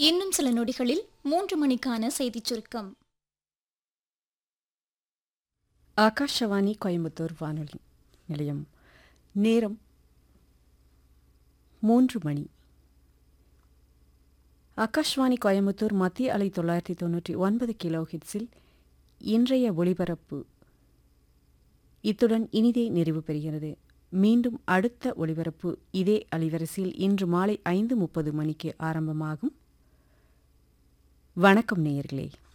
இன்னும் சில நொடிகளில் மூன்று மணிக்கான செய்திச் சுருக்கம் ஆகாஷவாணி கோயம்புத்தூர் வானொலி நிலையம் நேரம் மூன்று மணி ஆகாஷ்வாணி கோயம்புத்தூர் மத்திய அலை தொள்ளாயிரத்தி தொண்ணூற்றி ஒன்பது கிலோ ஹிட்ஸில் இன்றைய ஒளிபரப்பு இத்துடன் இனிதே நிறைவு பெறுகிறது மீண்டும் அடுத்த ஒளிபரப்பு இதே அலைவரிசையில் இன்று மாலை ஐந்து முப்பது மணிக்கு ஆரம்பமாகும் வணக்கம் நேயர்களே